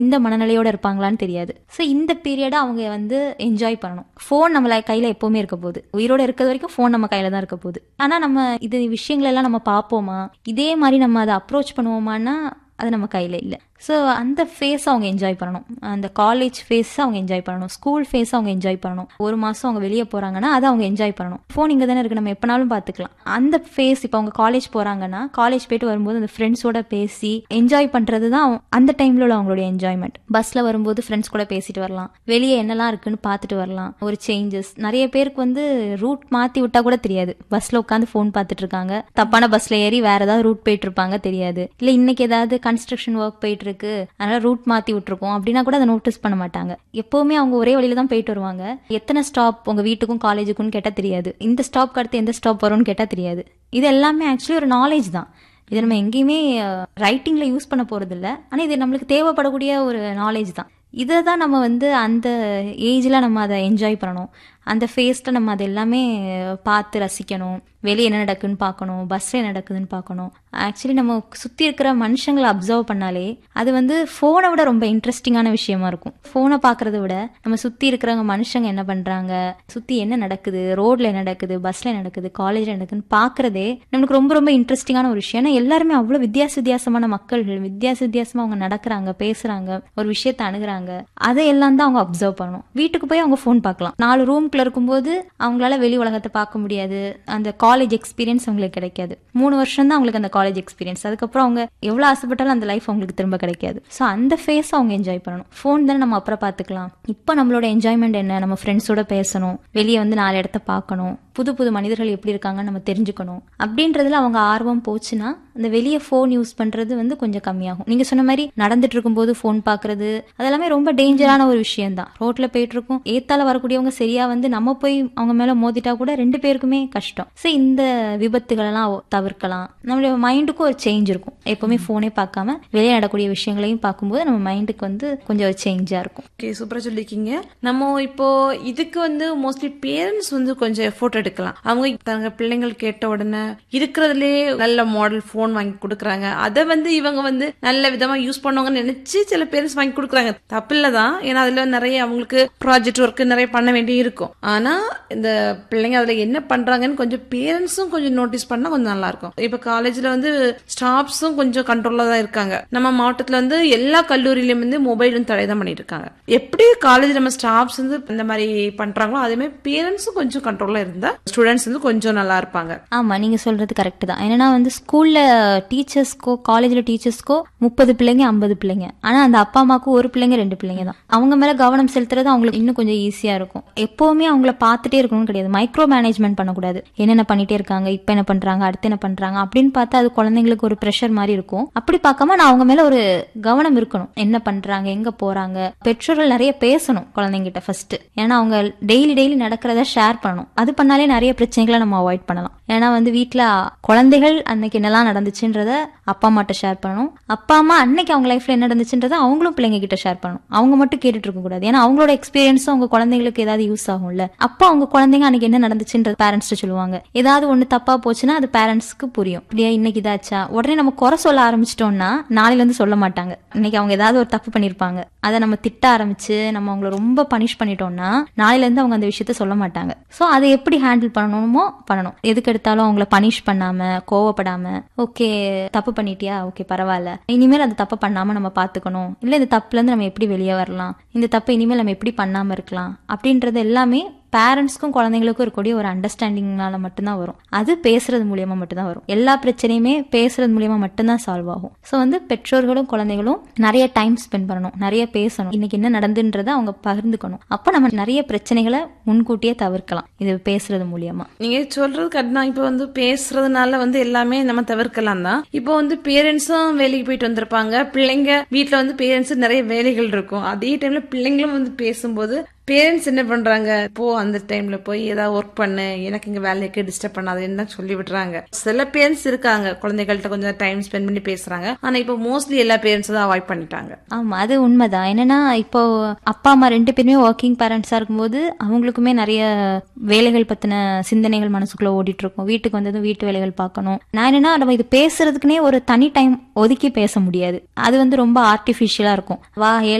இந்த மனநிலையோட இருப்பாங்களான்னு தெரியாது ஸோ இந்த பீரியடை அவங்க வந்து என்ஜாய் பண்ணணும் ஃபோன் நம்மள கையில எப்பவுமே இருக்க போகுது உயிரோட இருக்கிறது வரைக்கும் ஃபோன் நம்ம கையில தான் இருக்க போகுது ஆனா நம்ம இது விஷயங்கள் எல்லாம் நம்ம பார்ப்போமா இதே மாதிரி நம்ம அதை அப்ரோச் பண்ணுவோமான்னா அது நம்ம கையில இல்லை ஸோ அந்த ஃபேஸ் அவங்க என்ஜாய் பண்ணணும் அந்த காலேஜ் ஃபேஸ் அவங்க என்ஜாய் பண்ணணும் ஸ்கூல் ஃபேஸ் அவங்க என்ஜாய் பண்ணணும் ஒரு மாசம் அவங்க வெளியே போறாங்கன்னா அதை அவங்க என்ஜாய் பண்ணணும் ஃபோன் இங்கே தானே இருக்கு நம்ம எப்பனாலும் பார்த்துக்கலாம் அந்த ஃபேஸ் இப்போ அவங்க காலேஜ் போறாங்கன்னா காலேஜ் போயிட்டு வரும்போது அந்த ஃப்ரெண்ட்ஸோட பேசி என்ஜாய் பண்றது தான் அவங்க- அந்த டைம்ல உள்ள அவங்களுடைய என்ஜாய்மெண்ட் பஸ்ல வரும்போது ஃப்ரெண்ட்ஸ் கூட பேசிட்டு வரலாம் வெளியே என்னெல்லாம் இருக்குன்னு பார்த்துட்டு வரலாம் ஒரு சேஞ்சஸ் நிறைய பேருக்கு வந்து ரூட் மாத்தி விட்டா கூட தெரியாது பஸ்ல உட்காந்து ஃபோன் பார்த்துட்டு இருக்காங்க தப்பான பஸ்ல ஏறி வேற ஏதாவது ரூட் போயிட்டு இருப்பாங்க தெரியாது இல்ல இன்னைக்கு ஏதாவது கன்ஸ்ட்ரக்ஷன் ஒர்க் போயிட்டு இருக்கு அதனால ரூட் மாத்தி விட்டுருக்கோம் அப்படின்னா கூட அதை நோட்டீஸ் பண்ண மாட்டாங்க எப்பவுமே அவங்க ஒரே வழியில தான் போயிட்டு வருவாங்க எத்தனை ஸ்டாப் உங்க வீட்டுக்கும் காலேஜுக்கும் கேட்டா தெரியாது இந்த ஸ்டாப்க்கு அடுத்து எந்த ஸ்டாப் வரும்னு கேட்டா தெரியாது இது எல்லாமே ஆக்சுவலி ஒரு நாலேஜ் தான் இது நம்ம எங்கேயுமே ரைட்டிங்ல யூஸ் பண்ண போறது இல்ல ஆனா இது நம்மளுக்கு தேவைப்படக்கூடிய ஒரு நாலேஜ் தான் இதை தான் நம்ம வந்து அந்த ஏஜ்ல நம்ம அதை என்ஜாய் பண்ணணும் அந்த ஃபேஸ்ல நம்ம அதை எல்லாமே பார்த்து ரசிக்கணும் வெளியே என்ன நடக்குன்னு பார்க்கணும் பஸ்ல என்ன நடக்குதுன்னு பார்க்கணும் ஆக்சுவலி நம்ம சுத்தி இருக்கிற மனுஷங்களை அப்சர்வ் பண்ணாலே அது வந்து போனை விட ரொம்ப இன்ட்ரெஸ்டிங்கான விஷயமா இருக்கும் போனை பார்க்கறத விட நம்ம சுத்தி இருக்கிறவங்க மனுஷங்க என்ன பண்றாங்க சுத்தி என்ன நடக்குது ரோட்ல என்ன நடக்குது பஸ்ல என்ன நடக்குது காலேஜ்ல நடக்குதுன்னு பார்க்கறதே நமக்கு ரொம்ப ரொம்ப இன்ட்ரெஸ்டிங்கான ஒரு விஷயம் ஏன்னா எல்லாருமே அவ்வளவு வித்தியாச வித்தியாசமான மக்கள்கள் வித்தியாச வித்தியாசமா அவங்க நடக்கிறாங்க பேசுறாங்க ஒரு விஷயத்தை அணுகுறாங்க அதை எல்லாம் தான் அவங்க அப்சர்வ் பண்ணணும் வீட்டுக்கு போய் அவங்க ஃபோன் பார்க்கலாம் நாலு ரூம்குள்ள இருக்கும்போது அவங்களால வெளி உலகத்தை பார்க்க முடியாது அந்த காலேஜ் எக்ஸ்பீரியன்ஸ் அவங்களுக்கு கிடைக்காது மூணு வருஷம் தான் அவங்களுக்கு அந்த காலேஜ் எக்ஸ்பீரியன்ஸ் அதுக்கப்புறம் அவங்க எவ்வளவு ஆசைப்பட்டாலும் அந்த லைஃப் அவங்களுக்கு திரும்ப கிடைக்காது ஸோ அந்த ஃபேஸ் அவங்க என்ஜாய் பண்ணணும் ஃபோன் தானே நம்ம அப்புறம் பார்த்துக்கலாம் இப்போ நம்மளோட என்ஜாய்மெண்ட் என்ன நம்ம ஃப்ரெண்ட்ஸோட பேசணும் வெளியே வந்து நாலு இடத்த பார்க்கணும் புது புது மனிதர்கள் எப்படி இருக்காங்கன்னு நம்ம தெரிஞ்சுக்கணும் அப்படின்றதுல அவங்க ஆர்வம் போச்சுன்னா அந்த வெளியே ஃபோன் யூஸ் பண்றது வந்து கொஞ்சம் கம்மியாகும் நீங்க சொன்ன மாதிரி நடந்துட்டு இருக்கும்போது ஃபோன் பார்க்கறது அதெல்லாமே ரொம்ப டேஞ்சரான ஒரு விஷயம் தான் ரோட்ல போயிட்டு இருக்கோம் ஏத்தால வரக்கூடியவங்க சரியா வந்து நம்ம போய் அவங்க மேல மோதிட்டா கூட ரெண்டு பேருக்குமே கஷ்டம் ஸோ இந்த விபத்துகள் எல்லாம் தவிர்க்கலாம் நம்மளுடைய மைண்டுக்கும் ஒரு சேஞ்ச் இருக்கும் எப்பவுமே ஃபோனே பார்க்காம வெளியே நடக்கூடிய விஷயங்களையும் பார்க்கும்போது நம்ம மைண்டுக்கு வந்து கொஞ்சம் ஒரு சேஞ்சா இருக்கும் ஓகே சூப்பரா சொல்லிருக்கீங்க நம்ம இப்போ இதுக்கு வந்து மோஸ்ட்லி பேரண்ட்ஸ் வந்து கொஞ்சம் எஃபோர்ட் எடுக்கலாம் அவங்க தங்க பிள்ளைங்கள் கேட்ட உடனே இருக்கிறதுலே நல்ல மாடல் ஃபோன் வாங்கி கொடுக்குறாங்க அதை வந்து இவங்க வந்து நல்ல விதமா யூஸ் பண்ணுவாங்கன்னு நினைச்சு சில பேரண்ட்ஸ் வாங்கி கொடுக்குறாங்க தப்பில்ல தான் ஏன்னா அதுல நிறைய அவங்களுக்கு ப்ராஜெக்ட் ஒர்க் நிறைய பண்ண வேண்டி இருக்கும் ஆனா இந்த பிள்ளைங்க அதுல என்ன பண்றாங்கன்னு கொஞ்சம் பேரண்ட்ஸும் கொஞ்சம் நோட்டீஸ் பண்ணா கொஞ்சம் நல்லா இருக்கும் இப்ப காலேஜ்ல வந்து ஸ்டாஃப்ஸும் கொஞ்சம் கண்ட்ரோல்ல தான் இருக்காங்க நம்ம மாவட்டத்துல வந்து எல்லா கல்லூரியிலயும் வந்து மொபைல் வந்து தடை தான் பண்ணிட்டு இருக்காங்க எப்படி காலேஜ் நம்ம ஸ்டாஃப்ஸ் வந்து இந்த மாதிரி பண்றாங்களோ அதே மாதிரி பேரண்ட்ஸும் கொஞ்சம் கண்ட்ரோல்ல இருந்தா ஸ்டூடெண்ட்ஸ் வந்து கொஞ்சம் நல்லா இருப்பாங்க ஆமா நீங்க சொல்றது கரெக்ட் தான் என்னன்னா வந்து ஸ்கூல்ல டீச்சர்ஸ்க்கோ காலேஜ்ல டீச்சர்ஸ்க்கோ முப்பது பிள்ளைங்க ஐம்பது பிள்ளைங்க ஆனா அந்த அப்பா அம்மாவுக்கு ஒரு பிள்ளைங்க ரெண்டு பிள்ளைங்க தான் அவங்க மேல கவனம் செலுத்துறது அவங்களுக்கு இன்னும் கொஞ்சம் ஈஸியா இருக்கும் எப்பவுமே அவங்கள பார்த்துட்டே இருக்கணும்னு கிடையாது மைக்ரோ மேனேஜ்மெண்ட் பண்ணக்கூடாது என்னென்ன பண்ணிட்டே இருக்காங்க இப்ப என்ன பண்றாங்க அடுத்து என்ன பண்றாங்க அப்படின்னு பார்த்தா அது குழந்தைங்களுக்கு ஒரு ப்ரெஷர் மாதிரி இருக்கும் அப்படி பார்க்காம நான் அவங்க மேல ஒரு கவனம் இருக்கணும் என்ன பண்றாங்க எங்க போறாங்க பெற்றோர்கள் நிறைய பேசணும் குழந்தைங்கிட்ட ஃபர்ஸ்ட் ஏன்னா அவங்க டெய்லி டெய்லி நடக்கிறத ஷேர் பண்ணணும் அது பண்ணாலே நிறைய பிரச்சனைகளை நம்ம அவாய்ட் பண்ணலாம் ஏன்னா வந்து வீட்ல குழந்தைகள் அன்னைக்கு என்னெல்லாம் நடந்துச்சுன்றத அப்பா அம்மாட்ட ஷேர் பண்ணணும் அப்பா அம்மா அன்னைக்கு அவங்க லைஃப்ல என்ன நடந்துச்சுன்றத அவங்களும் பிள்ளைங்க கிட்ட ஷேர் பண்ணணும் அவங்க மட்டும் கேட்டுட்டு இருக்க கூடாது ஏன்னா அவங்களோட எக்ஸ்பீரியன்ஸும் அவங்க குழந்தைங்களுக்கு ஏதாவது யூஸ் ஆகும்ல அப்போ அவங்க குழந்தைங்க அன்னைக்கு என்ன நடந்துச்சுன்றது பேரண்ட்ஸ் சொல்லுவாங்க ஏதாவது ஒண்ணு தப்பா போச்சுன்னா அது பேரண்ட்ஸ்க்கு புரியும் இப்படியா இன்னைக்கு இதாச்சா உடனே நம்ம குறை சொல்ல ஆரம்பிச்சிட்டோம்னா நாளையில இருந்து சொல்ல மாட்டாங்க இன்னைக்கு அவங்க ஏதாவது ஒரு தப்பு பண்ணிருப்பாங்க அதை நம்ம திட்ட ஆரம்பிச்சு நம்ம அவங்கள ரொம்ப பனிஷ் பண்ணிட்டோம்னா நாளையில இருந்து அவங்க அந்த விஷயத்த சொல்ல மாட்டாங்க சோ அதை எப்படி ஹேண்டில் பண்ணணுமோ பண்ணணும் எதுக்கு எடுத்தாலும் அவங்கள பனிஷ் பண்ணாம கோவப்படாம ஓகே தப்பு பண்ணிட்டியா ஓகே பரவாயில்ல இனிமேல் அந்த தப்பு பண்ணாம நம்ம பாத்துக்கணும் இல்ல இந்த தப்புல இருந்து நம்ம எப்படி வெளியே வரலாம் இந்த தப்பு இனிமேல் நம்ம எப்படி பண்ணாம இருக்கலாம் அப்படின்றது எல்லாமே பேரண்ட்ஸ்க்கும் குழந்தைங்களுக்கும் இருக்கக்கூடிய ஒரு அண்டர்ஸ்டாண்டிங்னால மட்டும்தான் வரும் அது பேசுறது மூலியமா மட்டும்தான் வரும் எல்லா பிரச்சனையுமே பேசுறது மூலியமா மட்டும்தான் சால்வ் ஆகும் ஸோ வந்து பெற்றோர்களும் குழந்தைகளும் நிறைய டைம் ஸ்பெண்ட் பண்ணணும் நிறைய பேசணும் இன்னைக்கு என்ன நடந்துன்றதை அவங்க பகிர்ந்துக்கணும் அப்போ நம்ம நிறைய பிரச்சனைகளை முன்கூட்டியே தவிர்க்கலாம் இது பேசுறது மூலியமா நீங்க சொல்றது கரெக்ட் தான் இப்போ வந்து பேசுறதுனால வந்து எல்லாமே நம்ம தவிர்க்கலாம் தான் இப்போ வந்து பேரண்ட்ஸும் வேலைக்கு போயிட்டு வந்திருப்பாங்க பிள்ளைங்க வீட்ல வந்து பேரண்ட்ஸ் நிறைய வேலைகள் இருக்கும் அதே டைம்ல பிள்ளைங்களும் வந்து பேசும்போது பேரண்ட்ஸ் என்ன பண்றாங்க போ அந்த டைம்ல போய் ஏதாவது ஒர்க் பண்ணு எனக்கு இங்க வேலைக்கு டிஸ்டர்ப் பண்ணாதுன்னு தான் சொல்லி விடுறாங்க சில பேரண்ட்ஸ் இருக்காங்க குழந்தைகள்கிட்ட கொஞ்சம் டைம் ஸ்பெண்ட் பண்ணி பேசுறாங்க ஆனா இப்போ மோஸ்ட்லி எல்லா பேரண்ட்ஸ் தான் அவாய்ட் பண்ணிட்டாங்க ஆமா அது உண்மைதான் என்னன்னா இப்போ அப்பா அம்மா ரெண்டு பேருமே ஒர்க்கிங் பேரண்ட்ஸா இருக்கும்போது அவங்களுக்குமே நிறைய வேலைகள் பத்தின சிந்தனைகள் மனசுக்குள்ள ஓடிட்டு இருக்கும் வீட்டுக்கு வந்ததும் வீட்டு வேலைகள் பார்க்கணும் நான் என்னன்னா நம்ம இது பேசுறதுக்குனே ஒரு தனி டைம் ஒதுக்கி பேச முடியாது அது வந்து ரொம்ப ஆர்டிஃபிஷியலா இருக்கும் வா